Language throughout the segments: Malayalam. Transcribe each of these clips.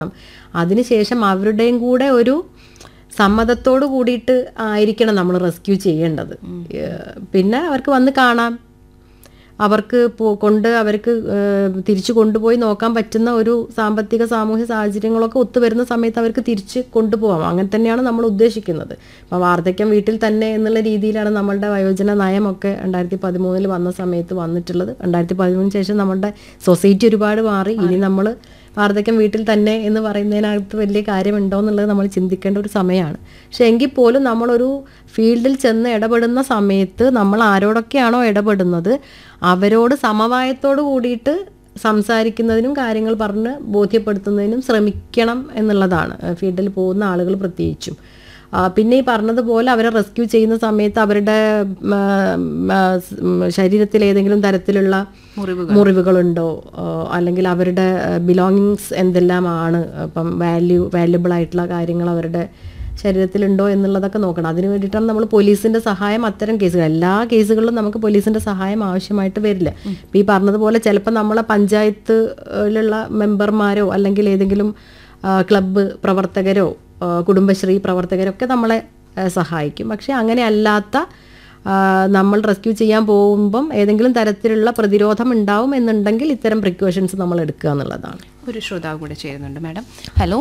അതിനുശേഷം അവരുടെയും കൂടെ ഒരു സമ്മതത്തോട് കൂടിയിട്ട് ആയിരിക്കണം നമ്മൾ റെസ്ക്യൂ ചെയ്യേണ്ടത് ഏഹ് പിന്നെ അവർക്ക് വന്ന് കാണാം അവർക്ക് പോ- കൊണ്ട് അവർക്ക് ഏഹ് തിരിച്ചു കൊണ്ടുപോയി നോക്കാൻ പറ്റുന്ന ഒരു സാമ്പത്തിക സാമൂഹ്യ സാഹചര്യങ്ങളൊക്കെ ഒത്തുവരുന്ന സമയത്ത് അവർക്ക് തിരിച്ച് കൊണ്ടുപോകാം അങ്ങനെ തന്നെയാണ് നമ്മൾ ഉദ്ദേശിക്കുന്നത് അപ്പോൾ വാർദ്ധക്യം വീട്ടിൽ തന്നെ എന്നുള്ള രീതിയിലാണ് നമ്മളുടെ വയോജന നയമൊക്കെ രണ്ടായിരത്തി പതിമൂന്നിൽ വന്ന സമയത്ത് വന്നിട്ടുള്ളത് രണ്ടായിരത്തി പതിമൂന്നിന് ശേഷം നമ്മളുടെ സൊസൈറ്റി ഒരുപാട് മാറി ഇനി നമ്മൾ വാർദ്ധക്യം വീട്ടിൽ തന്നെ എന്ന് പറയുന്നതിനകത്ത് വലിയ കാര്യമുണ്ടോ എന്നുള്ളത് നമ്മൾ ചിന്തിക്കേണ്ട ഒരു സമയമാണ് പക്ഷെ എങ്കിൽ പോലും നമ്മളൊരു ഫീൽഡിൽ ചെന്ന് ഇടപെടുന്ന സമയത്ത് നമ്മൾ ആരോടൊക്കെയാണോ ഇടപെടുന്നത് അവരോട് സമവായത്തോട് കൂടിയിട്ട് സംസാരിക്കുന്നതിനും കാര്യങ്ങൾ പറഞ്ഞ് ബോധ്യപ്പെടുത്തുന്നതിനും ശ്രമിക്കണം എന്നുള്ളതാണ് ഫീൽഡിൽ പോകുന്ന ആളുകൾ പ്രത്യേകിച്ചും ആ, പിന്നെ ഈ പറഞ്ഞതുപോലെ അവരെ റെസ്ക്യൂ ചെയ്യുന്ന സമയത്ത് അവരുടെ ഉം, ആ, സ്, ഉം, ശരീരത്തിൽ ഏതെങ്കിലും തരത്തിലുള്ള മുറിവുകളുണ്ടോ ആ, അല്ലെങ്കിൽ അവരുടെ ബിലോങ്ങിങ്സ് എന്തെല്ലാമാണ് ഇപ്പം വാല്യൂ വാല്യുബിൾ ആയിട്ടുള്ള കാര്യങ്ങൾ അവരുടെ ശരീരത്തിലുണ്ടോ എന്നുള്ളതൊക്കെ നോക്കണം അതിന് വേണ്ടിയിട്ടാണ് നമ്മൾ പോലീസിന്റെ സഹായം അത്തരം കേസുകൾ എല്ലാ കേസുകളിലും നമുക്ക് പോലീസിന്റെ സഹായം ആവശ്യമായിട്ട് വരില്ല ഇപ്പം ഈ പറഞ്ഞതുപോലെ ചിലപ്പോൾ നമ്മളെ പഞ്ചായത്തിലുള്ള മെമ്പർമാരോ അല്ലെങ്കിൽ ഏതെങ്കിലും ആ, ക്ലബ്ബ് പ്രവർത്തകരോ ആ, കുടുംബശ്രീ പ്രവർത്തകരൊക്കെ നമ്മളെ ആ, സഹായിക്കും പക്ഷേ അങ്ങനെ അല്ലാത്ത ആ, നമ്മൾ റെസ്ക്യൂ ചെയ്യാൻ പോകുമ്പം ഏതെങ്കിലും തരത്തിലുള്ള പ്രതിരോധം ഉണ്ടാവും എന്നുണ്ടെങ്കിൽ ഇത്തരം പ്രിക്കോഷൻസ് നമ്മൾ എടുക്കുക എന്നുള്ളതാണ് ഒരു ശ്രോതാവ് കൂടെ ചേരുന്നുണ്ട് madam hello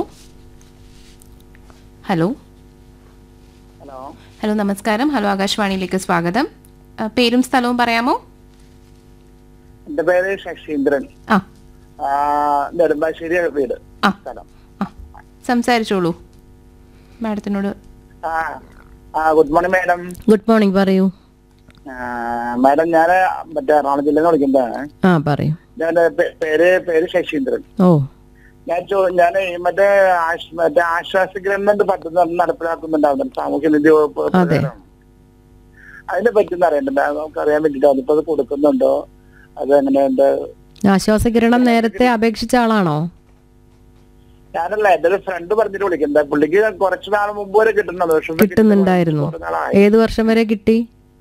hello hello hello നമസ്കാരം ഹലോ ആകാശവാണിയിലേക്ക് സ്വാഗതം ആ, പേരും സ്ഥലവും പറയാമോ എന്റെ പേര് ശശീന്ദ്രൻ ആ ആ, നെടുമ്പാശ്ശേരി വീട് ആ. സ്ഥലം ആ സംസാരിച്ചോളൂ മാഡത്തിനോട് ആ ആ good morning madam good morning പറയൂ ആ, മാഡം ഞാൻ മറ്റേ എറണാകുളം ജില്ലയിൽ നിന്ന് വിളിക്കുന്നതാണ് ആ പറയൂ ഞാൻ പേര് പേര് ശശീന്ദ്രൻ ഓ ഞാൻ ചോ ഞാൻ മറ്റേ ആശ്- മറ്റേ ആശ്വാസ ഗവൺമെന്റ് പദ്ധതി നടപ്പിലാക്കുന്നുണ്ടാവുന്നു സാമൂഹ്യ നിധി വകുപ്പ് പ്രകാരം. അതിനെ പറ്റി ഒന്ന് അറിയണ്ടേ നമുക്ക് അറിയാൻ വേണ്ടിട്ടാണ് ഇപ്പൊ അത് കൊടുക്കുന്നുണ്ടോ അത് എങ്ങനെയുണ്ട് ആശ്വാസകിരണം നേരത്തെ അപേക്ഷിച്ച ആളാണോ ഞാനല്ല എന്റെ ഒരു ഫ്രണ്ട് പറഞ്ഞിട്ട് വിളിക്കുന്നത് പുള്ളിക്ക് കുറച്ച് നാൾ മുമ്പ് വരെ കിട്ടുന്നുണ്ട് പക്ഷെ ഇത് കിട്ടുന്നുണ്ടായിരുന്നു കുറച്ച് നാളായി. ഏത് വർഷം വരെ കിട്ടി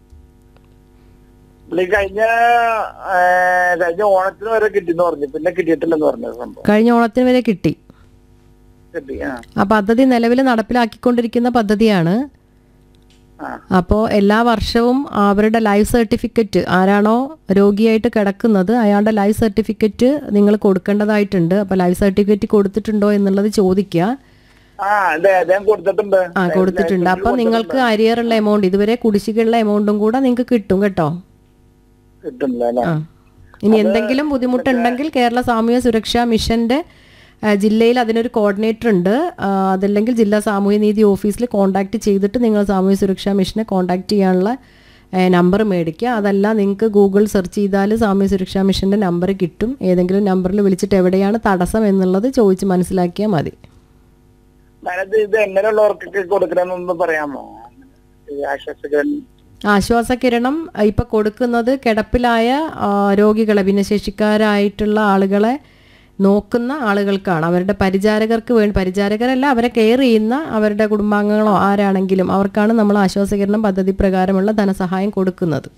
പുള്ളി കഴിഞ്ഞ ഏ, കഴിഞ്ഞ ഓണത്തിന് വരെ കിട്ടിന്ന് പറഞ്ഞു പിന്നെ കിട്ടിയിട്ടില്ലെന്ന് പറഞ്ഞു സംഭവം കഴിഞ്ഞ ഓണത്തിന് വരെ കിട്ടി കിട്ടി ആ ആ പദ്ധതി നിലവിൽ നടപ്പിലാക്കിക്കൊണ്ടിരിക്കുന്ന പദ്ധതിയാണ് ആ അപ്പോൾ എല്ലാ വർഷവും അവരുടെ ലൈഫ് സർട്ടിഫിക്കറ്റ് ആരാണോ രോഗിയായിട്ട് കിടക്കുന്നത് അയാളുടെ ലൈഫ് സർട്ടിഫിക്കറ്റ് നിങ്ങൾ കൊടുക്കേണ്ടതായിട്ടുണ്ട് അപ്പോൾ ലൈഫ് സർട്ടിഫിക്കറ്റ് കൊടുത്തിട്ടുണ്ടോ എന്നുള്ളത് ചോദിക്കുക ആ അതെ അദ്ദേഹം കൊടുത്തിട്ടുണ്ട് ആ കൊടുത്തിട്ടുണ്ട് അപ്പോൾ നിങ്ങൾക്ക് അരിയറുള്ള എമൗണ്ട് ഇതുവരെ കുടിശ്ശികയുള്ള എമൗണ്ടും കൂടെ നിങ്ങൾക്ക് കിട്ടും കേട്ടോ കിട്ടുന്നില്ല അല്ലെ ആ ഇനി എന്തെങ്കിലും ബുദ്ധിമുട്ടുണ്ടെങ്കിൽ കേരള സാമൂഹ്യ സുരക്ഷാ മിഷന്റെ ആ, ജില്ലയിൽ അതിനൊരു കോർഡിനേറ്റർ ഉണ്ട് ആ, അതല്ലെങ്കിൽ ജില്ലാ സാമൂഹ്യനീതി ഓഫീസിൽ കോൺടാക്ട് ചെയ്തിട്ട് നിങ്ങൾ സാമൂഹ്യ സുരക്ഷാ മിഷനെ കോൺടാക്ട് ചെയ്യാനുള്ള നമ്പർ മേടിക്കുക അതല്ല നിങ്ങൾക്ക് ഗൂഗിൾ സെർച്ച് ചെയ്താൽ സാമൂഹ്യ സുരക്ഷാ മിഷന്റെ നമ്പർ കിട്ടും ഏതെങ്കിലും നമ്പറിൽ വിളിച്ചിട്ട് എവിടെയാണ് തടസ്സം എന്നുള്ളത് ചോദിച്ച് മനസ്സിലാക്കിയാൽ മതി ഞാനത് ഇത് എങ്ങനെയുള്ളവർക്കൊക്കെ കൊടുക്കണമെന്നൊന്ന് പറയാമോ ഈ ആശ്വാസകരൻ ആശ്വാസകിരണം ഇപ്പം കൊടുക്കുന്നത് കിടപ്പിലായ ആ, രോഗികളെ ഭിന്നശേഷിക്കാരായിട്ടുള്ള ആളുകളെ നോക്കുന്ന ആളുകൾക്കാണ് അവരുടെ പരിചാരകർക്ക് വേണ്ടി പരിചാരകരല്ല അവരെ കെയർ ചെയ്യുന്ന അവരുടെ കുടുംബാംഗങ്ങളോ ആരാണെങ്കിലും അവർക്കാണ് നമ്മൾ ആശ്വാസകിരണം പദ്ധതി പ്രകാരമുള്ള ധനസഹായം കൊടുക്കുന്നത്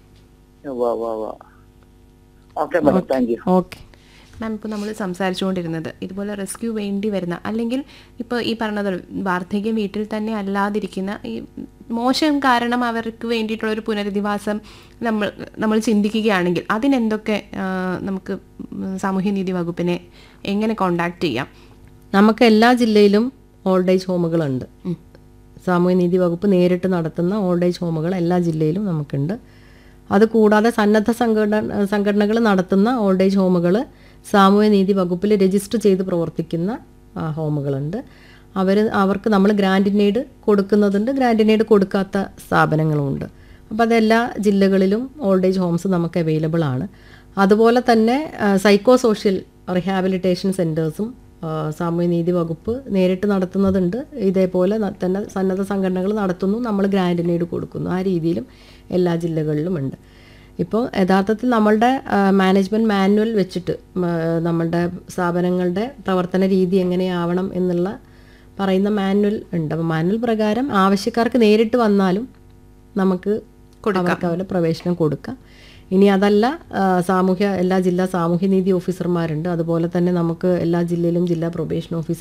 okay madam thank you okay ma'am ഇപ്പോൾ നമ്മൾ സംസാരിച്ചുകൊണ്ടിരുന്നത് ഇതുപോലെ റെസ്ക്യൂ വേണ്ടി വരുന്ന അല്ലെങ്കിൽ ഇപ്പോൾ ഈ പറഞ്ഞത് വാർദ്ധക്യം വീട്ടിൽ തന്നെ അല്ലാതിരിക്കുന്ന ഈ മോശം കാരണം അവർക്ക് വേണ്ടിയിട്ടുള്ള ഒരു പുനരധിവാസം നമ്മൾ നമ്മൾ ചിന്തിക്കുകയാണെങ്കിൽ അതിനെന്തൊക്കെ ആ, നമുക്ക് സാമൂഹ്യനീതി വകുപ്പിനെ എങ്ങനെ കോണ്ടാക്ട് ചെയ്യാം നമുക്ക് എല്ലാ ജില്ലയിലും ഓൾഡ് ഏജ് ഹോമുകളുണ്ട് സാമൂഹ്യനീതി വകുപ്പ് നേരിട്ട് നടത്തുന്ന ഓൾഡ് ഏജ് ഹോമുകൾ എല്ലാ ജില്ലയിലും നമുക്കുണ്ട് അതുകൂടാതെ സന്നദ്ധ സംഘടന സംഘടനകൾ നടത്തുന്ന ഓൾഡ് ഏജ് ഹോമുകൾ സാമൂഹ്യനീതി വകുപ്പിൽ രജിസ്റ്റർ ചെയ്ത് പ്രവർത്തിക്കുന്ന ആ, ഹോമുകളുണ്ട് അവർ അവർക്ക് നമ്മൾ ഗ്രാൻഡിനേഡ് കൊടുക്കുന്നതുണ്ട് ഗ്രാൻഡിനേഡ് കൊടുക്കാത്ത സ്ഥാപനങ്ങളുമുണ്ട് അപ്പോൾ അതെല്ലാ ജില്ലകളിലും ഓൾഡ് ഏജ് ഹോംസ് നമുക്ക് അവൈലബിൾ ആണ് അതുപോലെ തന്നെ സൈക്കോ സോഷ്യൽ റിഹാബിലിറ്റേഷൻ സെൻറ്റേഴ്സും സാമൂഹ്യനീതി വകുപ്പ് നേരിട്ട് നടത്തുന്നതുണ്ട് ഇതേപോലെ ന- തന്നെ സന്നദ്ധ സംഘടനകൾ നടത്തുന്നു നമ്മൾ ഗ്രാൻഡിനേഡ് കൊടുക്കുന്നു ആ രീതിയിലും എല്ലാ ജില്ലകളിലും ഉണ്ട് ഇപ്പോൾ യഥാർത്ഥത്തിൽ നമ്മളുടെ മാനേജ്മെൻറ്റ് മാനുവൽ വെച്ചിട്ട് മ, നമ്മളുടെ സ്ഥാപനങ്ങളുടെ പ്രവർത്തന രീതി എങ്ങനെയാവണം എന്നുള്ള പറയുന്ന മാനുവൽ ഉണ്ട് അപ്പോൾ മാനുവൽ പ്രകാരം ആവശ്യക്കാർക്ക് നേരിട്ട് വന്നാലും നമുക്ക് അവർക്ക് അവരുടെ പ്രവേശനം കൊടുക്കാം ഇനി അതല്ല ആ, സാമൂഹ്യ എല്ലാ ജില്ലാ സാമൂഹ്യനീതി ഓഫീസർമാരുണ്ട് അതുപോലെ തന്നെ നമുക്ക് എല്ലാ ജില്ലയിലും ജില്ലാ പ്രൊബേഷൻ ഓഫീസർ